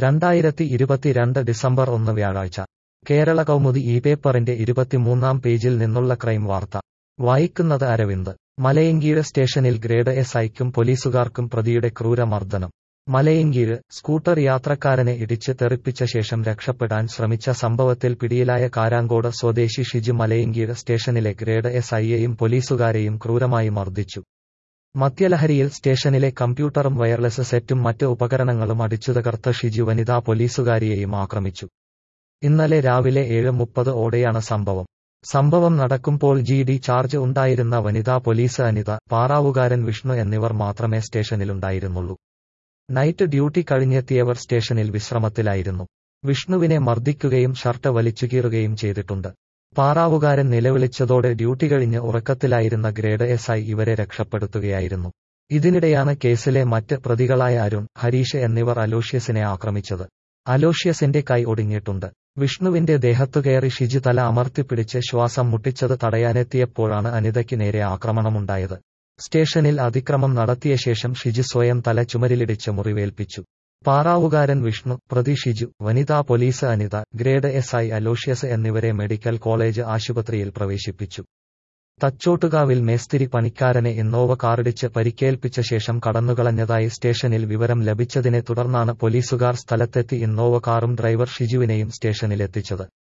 രണ്ടായിരത്തി ഇരുപത്തിരണ്ട് ഡിസംബർ ഒന്ന് വ്യാഴാഴ്ച കേരള കൗമുദി ഈ പേപ്പറിന്റെ ഇരുപത്തിമൂന്നാം പേജിൽ നിന്നുള്ള ക്രൈം വാർത്ത വായിക്കുന്നത് അരവിന്ദ് മലയങ്കീഴ് സ്റ്റേഷനിൽ ഗ്രേഡ് എസ് ഐക്കും പോലീസുകാർക്കും പ്രതിയുടെ ക്രൂരമർദ്ദനം മലയങ്കീഴ് സ്കൂട്ടർ യാത്രക്കാരനെ ഇടിച്ച് തെറിപ്പിച്ച ശേഷം രക്ഷപ്പെടാൻ ശ്രമിച്ച സംഭവത്തിൽ പിടിയിലായ കാരാങ്കോട് സ്വദേശി ഷിജു മലയങ്കീഴ് സ്റ്റേഷനിലെ ഗ്രേഡ് എസ് ഐയെയും പോലീസുകാരെയും ക്രൂരമായി മർദ്ദിച്ചു മദ്യലഹരിയിൽ സ്റ്റേഷനിലെ കമ്പ്യൂട്ടറും വയർലെസ് സെറ്റും മറ്റ് ഉപകരണങ്ങളും അടിച്ചുതകർത്ത് ഷിജു വനിതാ പോലീസുകാരിയെയും ആക്രമിച്ചു ഇന്നലെ രാവിലെ ഏഴ് മുപ്പത് ഓടെയാണ് സംഭവം സംഭവം നടക്കുമ്പോൾ ജി ഡി ചാർജ് ഉണ്ടായിരുന്ന വനിതാ പോലീസ് അനിത പാറാവുകാരൻ വിഷ്ണു എന്നിവർ മാത്രമേ സ്റ്റേഷനിലുണ്ടായിരുന്നുള്ളൂ നൈറ്റ് ഡ്യൂട്ടി കഴിഞ്ഞെത്തിയവർ സ്റ്റേഷനിൽ വിശ്രമത്തിലായിരുന്നു വിഷ്ണുവിനെ മർദ്ദിക്കുകയും ഷർട്ട് വലിച്ചുകീറുകയും ചെയ്തിട്ടുണ്ട് പാറാവുകാരൻ നിലവിളിച്ചതോടെ ഡ്യൂട്ടി കഴിഞ്ഞ് ഉറക്കത്തിലായിരുന്ന ഗ്രേഡ് എസ് ഐ ഇവരെ രക്ഷപ്പെടുത്തുകയായിരുന്നു ഇതിനിടെയാണ് കേസിലെ മറ്റ് പ്രതികളായ അരുൺ ഹരീഷ് എന്നിവർ അലോഷ്യസിനെ ആക്രമിച്ചത് അലോഷ്യസിന്റെ കൈ ഒടിഞ്ഞിട്ടുണ്ട് വിഷ്ണുവിന്റെ ദേഹത്തു കയറി ഷിജു തല അമർത്തിപ്പിടിച്ച് ശ്വാസം മുട്ടിച്ചത് തടയാനെത്തിയപ്പോഴാണ് അനിതയ്ക്ക് നേരെ ആക്രമണമുണ്ടായത് സ്റ്റേഷനിൽ അതിക്രമം നടത്തിയ ശേഷം ഷിജു സ്വയം തല ചുമരിലിടിച്ച് മുറിവേൽപ്പിച്ചു പാറാവുകാരൻ വിഷ്ണു പ്രതി ഷിജു വനിതാ police Anitha grade S I Aloysius എന്നിവരെ മെഡിക്കൽ കോളേജ് ആശുപത്രിയിൽ പ്രവേശിപ്പിച്ചു തച്ചോട്ടുകാവിൽ മേസ്തിരി പണിക്കാരനെ ഇന്നോവ കാറിടിച്ച് പരിക്കേൽപ്പിച്ച ശേഷം കടന്നുകളഞ്ഞതായി സ്റ്റേഷനിൽ വിവരം ലഭിച്ചതിനെ തുടർന്നാണ് പോലീസുകാർ സ്ഥലത്തെത്തി ഇന്നോവ കാറും ഡ്രൈവർ ഷിജുവിനെയും സ്റ്റേഷനിലെത്തിച്ചത്